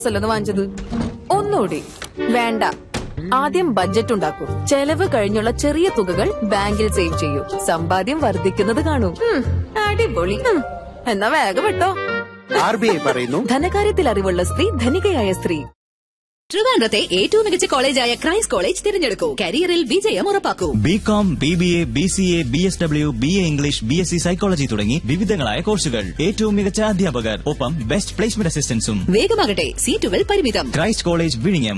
അല്ലെന്ന് വാങ്ങിച്ചത് ഒന്നുകൂടി വേണ്ട ആദ്യം ബഡ്ജറ്റ് ഉണ്ടാക്കൂ ചെലവ് കഴിഞ്ഞുള്ള ചെറിയ തുകകൾ ബാങ്കിൽ സേവ് ചെയ്യൂ സമ്പാദ്യം വർദ്ധിക്കുന്നത് കാണൂ ഉം, അടിപൊളി ഉം, എന്നാ വേഗം വിട്ടോ ആർ ബി ഐ പറയുന്നു ധനകാര്യത്തിൽ അറിവുള്ള സ്ത്രീ ധനികയായ സ്ത്രീ ട്രിവാൻഡ്രത്തെ ഏറ്റവും മികച്ച കോളേജായ ക്രൈസ്റ്റ് കോളേജ് തിരഞ്ഞെടുക്കൂ കരിയറിൽ വിജയം ഉറപ്പാക്കൂ B com B B A B C A B S W B A English B S C psychology തുടങ്ങി വിവിധങ്ങളായ കോഴ്സുകൾ ഏറ്റവും മികച്ച അധ്യാപകർ ഒപ്പം ബെസ്റ്റ് പ്ലേസ്മെന്റ് അസിസ്റ്റൻസും വേഗമാകട്ടെ സീറ്റുകൾ പരിമിതം ക്രൈസ്റ്റ് കോളേജ് വിഴിഞ്ഞം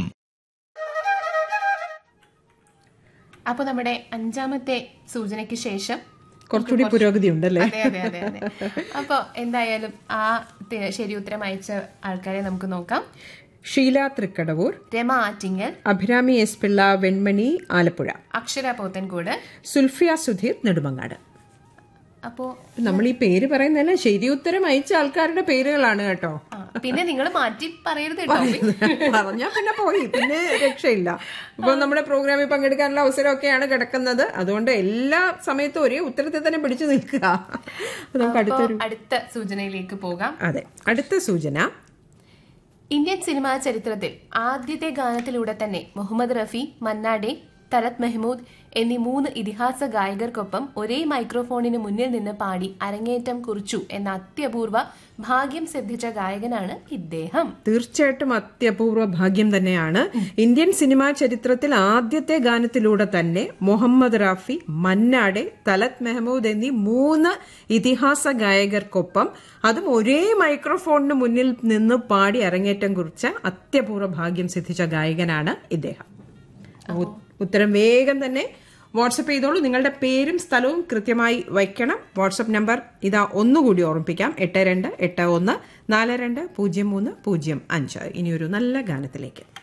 അപ്പോൾ നമ്മുടെ അഞ്ചാമത്തെ സൂചനയ്ക്ക് ശേഷം കുറച്ചുകൂടി പുരോഗതി ഉണ്ടല്ലേ അതെ അതെ അതെ അതെ അപ്പോൾ എന്തായാലും ആ തി- ശരി ഉത്തരം അയച്ച ആൾക്കാരെ നമുക്ക് നോക്കാം ഷീല തൃക്കടവൂർ രമ ആറ്റിങ്ങൽ അഭിരാമി എസ് പിള്ള വെൺമണി ആലപ്പുഴ അക്ഷര പോത്തൻകോട് സുൽഫിയ സുധീർ നെടുമങ്ങാട് അപ്പോൾ നമ്മൾ ഈ പേര് പറയുന്നതല്ല ശരി ഉത്തരം അയച്ച ആൾക്കാരുടെ പേരുകളാണ് കേട്ടോ പിന്നെ നിങ്ങൾ മാറ്റി പറയരുത് കേട്ടോ പറഞ്ഞാ പിന്നെ പോയി പിന്നെ രക്ഷയില്ല ഇപ്പൊ നമ്മുടെ പ്രോഗ്രാമിൽ പങ്കെടുക്കാനുള്ള അവസരമൊക്കെയാണ് കിടക്കുന്നത് അതുകൊണ്ട് എല്ലാ സമയത്തും ഒരേ ഉത്തരത്തിൽ തന്നെ പിടിച്ചു നിൽക്കുക അപ്പൊ നമുക്ക് അപ്പോൾ അടുത്തൊരു അടുത്ത സൂചനയിലേക്ക് പോകാം അതെ അടുത്ത സൂചന ഇന്ത്യൻ സിനിമാ ചരിത്രത്തിൽ ആദ്യത്തെ ഗാനത്തിലൂടെ തന്നെ മുഹമ്മദ് റഫി മന്നാഡെ തലത് മെഹ്മൂദ് എന്നീ മൂന്ന് ഇതിഹാസ ഗായകർക്കൊപ്പം ഒരേ മൈക്രോഫോണിന് മുന്നിൽ നിന്ന് പാടി അരങ്ങേറ്റം കുറിച്ചു എന്ന അത്യപൂർവ ഭാഗ്യം സിദ്ധിച്ച ഗായകനാണ് ഇദ്ദേഹം തീർച്ചയായിട്ടും അത്യപൂർവ ഭാഗ്യം തന്നെയാണ് ഇന്ത്യൻ സിനിമാ ചരിത്രത്തിൽ ആദ്യത്തെ ഗാനത്തിലൂടെ തന്നെ മുഹമ്മദ് റാഫി മന്നാടെ തലത് മെഹമ്മൂദ് എന്നീ മൂന്ന് ഇതിഹാസ ഗായകർക്കൊപ്പം അതും ഒരേ മൈക്രോഫോണിന് മുന്നിൽ നിന്ന് പാടി അരങ്ങേറ്റം കുറിച്ച അത്യപൂർവ ഭാഗ്യം സിദ്ധിച്ച ഗായകനാണ് ഇദ്ദേഹം ഉ- ഉത്തരം വേഗം തന്നെ വാട്സപ്പ് ചെയ്തോളൂ നിങ്ങളുടെ പേരും സ്ഥലവും കൃത്യമായി വയ്ക്കണം വാട്സപ്പ് നമ്പർ ഇതാ ഒന്നുകൂടി ഓർമ്മിപ്പിക്കാം എട്ട് രണ്ട് എട്ട് ഒന്ന് നാല് രണ്ട് പൂജ്യം മൂന്ന് പൂജ്യം അഞ്ച് ഇനി ഒരു നല്ല ഗാനത്തിലേക്ക്